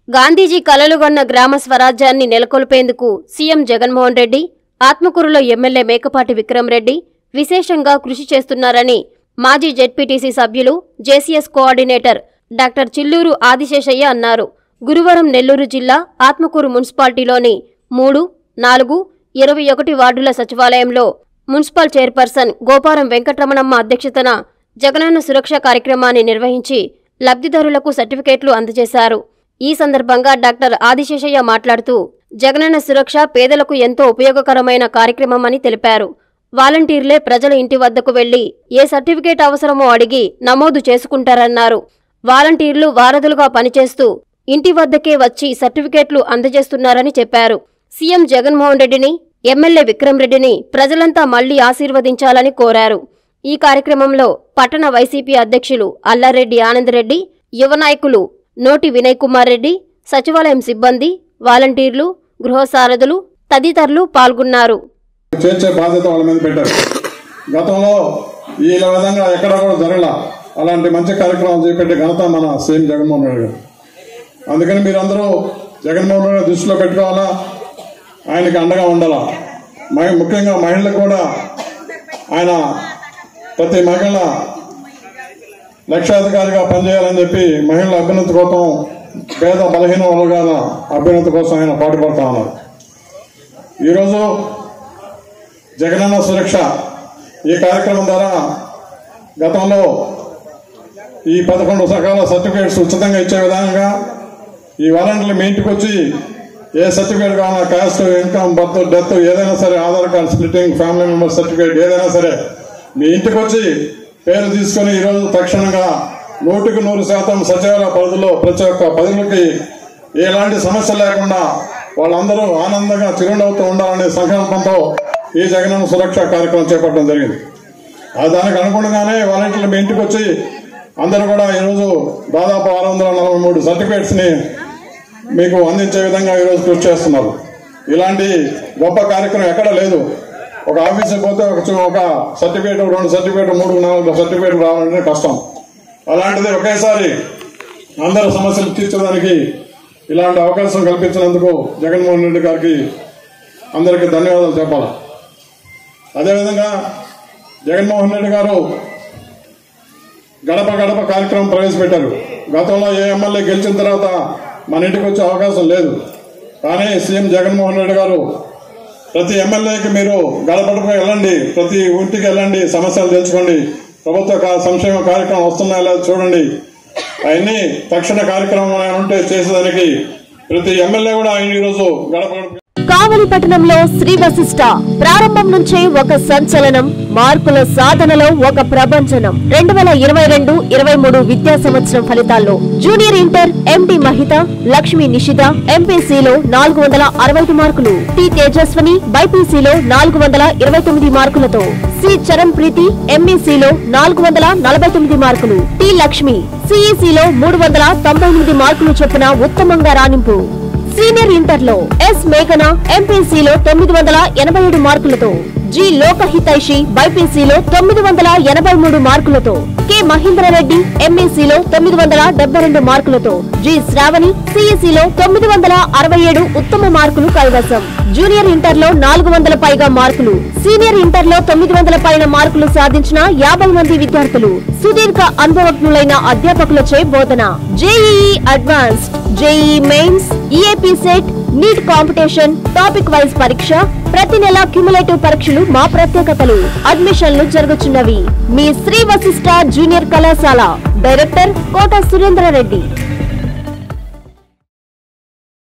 గాంధీజీ కలలుగన్న గ్రామ స్వరాజ్యాన్ని నెలకొల్పేందుకు సీఎం జగన్మోహన్ రెడ్డి ఆత్మకూరులో ఎమ్మెల్యే మేకపాటి విక్రమరెడ్డి విశేషంగా కృషి చేస్తున్నారని మాజీ జెడ్పీటీసీ సభ్యులు JCS coordinator doctor Chilluru Adiseshaiah అన్నారు గురువారం నెల్లూరు జిల్లా ఆత్మకూరు మున్సిపాలిటీలోని మూడు నాలుగు ఇరవై ఒకటి వార్డుల సచివాలయంలో మున్సిపల్ చైర్పర్సన్ గోపారం వెంకటరమణమ్మ అధ్యక్షతన జగనన్న సురక్ష కార్యక్రమాన్ని నిర్వహించి లబ్ధిదారులకు సర్టిఫికేట్లు అందజేశారు ఈ సందర్భంగా డాక్టర్ ఆదిశేషయ్య మాట్లాడుతూ జగనన్న సురక్ష పేదలకు ఎంతో ఉపయోగకరమైన కార్యక్రమమని తెలిపారు వాలంటీర్లే ప్రజల ఇంటి వద్దకు వెళ్లి ఏ సర్టిఫికేట్ అవసరమో అడిగి నమోదు చేసుకుంటారన్నారు వాలంటీర్లు వారధులుగా పనిచేస్తూ ఇంటి వద్దకే వచ్చి సర్టిఫికేట్లు అందజేస్తున్నారని చెప్పారు సీఎం జగన్మోహన్ రెడ్డిని ఎమ్మెల్యే విక్రమ్ రెడ్డిని ప్రజలంతా మళ్లీ ఆశీర్వదించాలని కోరారు ఈ కార్యక్రమంలో పట్టణ వైసీపీ అధ్యక్షులు అల్లారెడ్డి ఆనందరెడ్డి యువ నాయకులు నోటి వినయ్ కుమార్ రెడ్డి సచివాలయం సిబ్బంది వాలంటీర్లు గృహసారథులు తదితరులు పాల్గొన్నారు చేర్చే బాధ్యత వాళ్ళ మీద పెట్టారు గతంలో ఈ విధంగా ఎక్కడ కూడా జరగల అలాంటి మంచి కార్యక్రమం చేపట్టే ఘనత మన సీఎం జగన్మోహన్ రెడ్డి గారు అందుకని మీరందరూ జగన్మోహన్ రెడ్డి దృష్టిలో పెట్టుకోవాలా ఆయనకి అండగా ఉండాలా మహి- ముఖ్యంగా మహిళలకు కూడా ఆయన ప్రతి మహిళ లక్షాధికారిగా పనిచేయాలని చెప్పి మహిళల అభ్యున్నతి కోసం పేద బలహీన వర్గాల అభ్యున్నతి కోసం ఆయన పాటుపడతా ఉన్నారు ఈరోజు జగనన్న సురక్ష ఈ కార్యక్రమం ద్వారా గతంలో ఈ పదకొండు రకాల సర్టిఫికేట్స్ ఉచితంగా ఇచ్చే విధంగా ఈ వాలంటీర్లు మీ ఇంటికి వచ్చి ఏ సర్టిఫికేట్ కావాలన్నా కాస్ట్ ఇన్కమ్ బర్త్ డెత్ ఏదైనా సరే Aadhaar card splitting family member certificate ఏదైనా సరే మీ ఇంటికి వచ్చి పేరు తీసుకొని ఈరోజు తక్షణంగా నూటికి నూరు శాతం సచివాలయ పరిధిలో ప్రతి ఒక్క పదులకి ఎలాంటి సమస్య లేకుండా వాళ్ళందరూ ఆనందంగా చిరునవ్వుతూ ఉండాలనే సంకల్పంతో ఈ జగనన్న సురక్ష కార్యక్రమం చేపట్టడం జరిగింది ఆ దానికి అనుగుణంగానే వాలంటీర్లు మీ ఇంటికి వచ్చి అందరూ కూడా ఈరోజు దాదాపు ఆరు వందల నలభై మూడు సర్టిఫికేట్స్ ని మీకు అందించే విధంగా ఈరోజు కృషి చేస్తున్నారు ఇలాంటి గొప్ప కార్యక్రమం ఎక్కడ లేదు ఒక ఆఫీస్కి పోతే ఒక చు- ఒక సర్టిఫికేట్ రెండు సర్టిఫికేట్ మూడు నాలుగు సర్టిఫికేట్ రావాలంటే కష్టం అలాంటిది ఒకేసారి అందరి సమస్యలు తీర్చడానికి ఇలాంటి అవకాశం కల్పించినందుకు జగన్మోహన్ రెడ్డి గారికి అందరికీ ధన్యవాదాలు చెప్పాలి అదేవిధంగా జగన్మోహన్ రెడ్డి గారు గడప గడప కార్యక్రమం ప్రవేశపెట్టారు గతంలో ఏ ఎమ్మెల్యే గెలిచిన తర్వాత మన ఇంటికి వచ్చే అవకాశం లేదు కానీ సీఎం జగన్మోహన్ రెడ్డి గారు ప్రతి ఎమ్మెల్యేకి మీరు గడపడపై వెళ్ళండి ప్రతి ఇంటికి వెళ్ళండి సమస్యలు తెలుసుకోండి ప్రభుత్వ కా- సంక్షేమ కార్యక్రమం వస్తున్నాయో లేదో చూడండి అవన్నీ తక్షణ కార్యక్రమం ఏమైనా ఉంటే చేసేదానికి ప్రతి ఎమ్మెల్యే కూడా ఆయన ఈరోజు గడప గడప కావలి పట్టణంలో శ్రీ వశిష్ట ప్రారంభం నుంచే ఒక సంచలనం మార్కుల సాధనలో ఒక ప్రభంజనం రెండు వేల ఇరవై రెండు ఇరవై మూడు విద్యా సంవత్సరం ఫలితాల్లో junior inter MD Mahitha Lakshmi Nishitha ఎంపీసీలో నాలుగు వందల అరవై ఐదు మార్కులు టి తేజస్వని బైపీసీలో నాలుగు వందల ఇరవై తొమ్మిది మార్కులతో సి చరణ్ ప్రీతి ఎంఈసీలో నాలుగు వందల నలభై తొమ్మిది మార్కులు టి లక్ష్మి సిఈసీలో మూడు వందల తొంభై ఎనిమిది మార్కులు చొప్పున ఉత్తమంగా రాణింపు సీనియర్ ఇంటర్ లో ఎస్ మేఘన ఎంపీసీలో తొమ్మిది వందల ఎనభై ఏడు మార్కులతో జి లోకహితైషి బైపీసీలో తొమ్మిది వందల ఎనభై మూడు మార్కులతో కె మహేంద్రరెడ్డి ఎంఈసీలో తొమ్మిది వందల డెబ్బై రెండు మార్కులతో జి శ్రావణి సిఈసీలో తొమ్మిది వందల అరవై ఏడు ఉత్తమ మార్కులు కైవసం జూనియర్ ఇంటర్ లో నాలుగు వందల పైగా మార్కులు సీనియర్ ఇంటర్ లో తొమ్మిది వందల పైన మార్కులు సాధించిన యాభై మంది విద్యార్థులు సుదీర్ఘ అనుభవజ్ఞులైన అధ్యాపకులచే బోధన JEE advanced JEE mains EAP CET NEET competition topic wise పరీక్ష ప్రతి నెల క్యుములేటివ్ పరీక్షలు మా ప్రత్యేకతలు అడ్మిషన్లు జరుగుతున్నవి మీ శ్రీ వశిష్ట జూనియర్ కళాశాల డైరెక్టర్ కోట సురేంద్రారెడ్డి